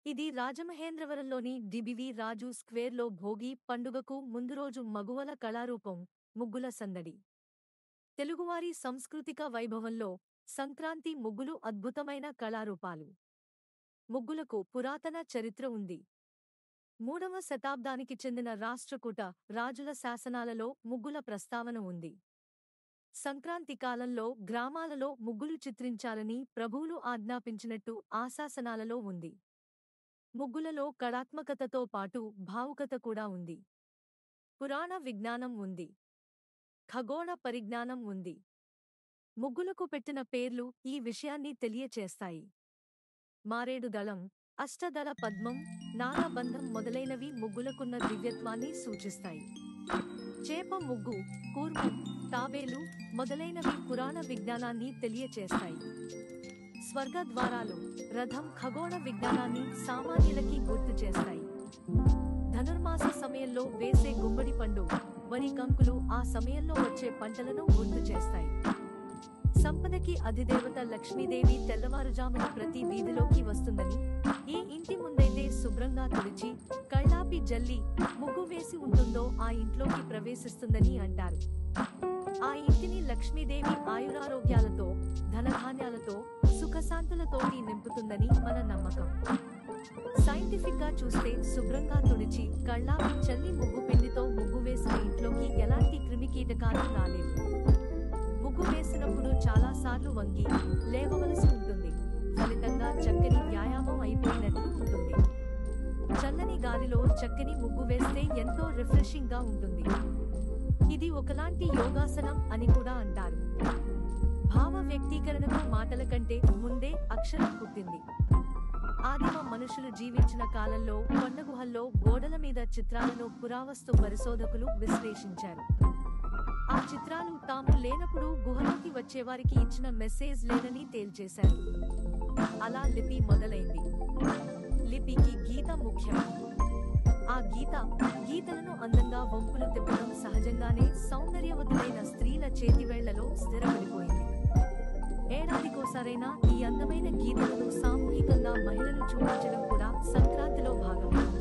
ఇది రాజమహేంద్రవరంలోని డిబివి రాజు స్క్వేర్లో భోగి పండుగకు ముందు రోజు మగువల కళారూపం ముగ్గుల సందడి తెలుగువారి సాంస్కృతిక వైభవంలో సంక్రాంతి ముగ్గులు అద్భుతమైన కళారూపాలు ముగ్గులకు పురాతన చరిత్ర ఉంది మూడవ శతాబ్దానికి చెందిన రాష్ట్రకూట రాజుల శాసనాలలో ముగ్గుల ప్రస్తావన ఉంది సంక్రాంతి కాలంలో గ్రామాలలో ముగ్గులు చిత్రించాలని ప్రభువులు ఆజ్ఞాపించినట్టు ఆశాసనాలలో ఉంది ముగ్గులలో కళాత్మకతతో పాటు భావుకత కూడా ఉంది పురాణ విజ్ఞానం ఉంది ఖగోళ పరిజ్ఞానం ఉంది ముగ్గులకు పెట్టిన పేర్లు ఈ విషయాన్ని తెలియచేస్తాయి మారేడు దళం అష్టదళ పద్మం నాగబంధం మొదలైనవి ముగ్గులకున్న దివ్యత్వాన్ని సూచిస్తాయి చేప ముగ్గు కూర్మం తాబేలు మొదలైనవి పురాణ విజ్ఞానాన్ని తెలియచేస్తాయి స్వర్గ ద్వారాలు రథం ఖగోళ విజ్ఞానాన్ని సామాన్యులకి గుర్తు చేస్తాయి ధనుర్మాస సమయంలో వేసే గుమ్మడి పండు వరి కంకులు ఆ సమయంలో వచ్చే పంటలను గుర్తు చేస్తాయి సంపదకి అధిదేవత లక్ష్మీదేవి తెల్లవారుజామున ప్రతి వీధిలోకి వస్తుందని ఏ ఇంటి ముందైతే శుభ్రంగా తుడిచి కళ్ళాపి జల్లి ముగ్గు వేసి ఉంటుందో ఆ ఇంట్లోకి ప్రవేశిస్తుందని అంటారు ఆ ఇంటిని లక్ష్మీదేవి ఆయురారోగ్యాలతో ధనధాన్యాలతో సుఖశాంతులతోటి నింపుతుందని మన నమ్మకం సైంటిఫిక్ గా చూస్తే శుభ్రంగా తుడిచి కళ్ళాపి చల్లి ముగ్గు పిండితో ముగ్గు వేసిన ఇంట్లోకి ఎలాంటి క్రిమికీటకాలు రాలేవు ముగ్గు వేసినప్పుడు చాలా సార్లు వంగి లేవవలసి ఉంటుంది ఫలితంగా చక్కని వ్యాయామం అయిపోయినట్లు ఉంటుంది చల్లని గాలిలో చక్కని ముగ్గు వేస్తే ఎంతో రిఫ్రెషింగ్ గా ఉంటుంది ఇది ఒకలాంటి యోగాసనం అని కూడా అంటారు భావ వ్యక్తీకరణకు మాటల కంటే ముందే అక్షరం పుట్టింది ఆదిమ మనుషులు జీవించిన కాలంలో కొండగుహల్లో గోడల మీద చిత్రాలను పురావస్తు పరిశోధకులు విశ్లేషించారు ఆ చిత్రాలు తాము లేనప్పుడు గుహలోకి వచ్చేవారికి ఇచ్చిన మెసేజ్ లేదని తేల్చేశారు అలా లిపి మొదలైంది లిపికి గీత ముఖ్యం ఆ గీత గీతలను అందంగా వంపులు తిప్పడం సహజంగానే సౌందర్యవతులైన స్త్రీల చేతివేళ్లలో స్థిరపడిపోయింది ఏడాదికోసారైనా ఈ అందమైన గీతలను సామూహికంగా మహిళలు చూపించడం కూడా సంక్రాంతిలో భాగం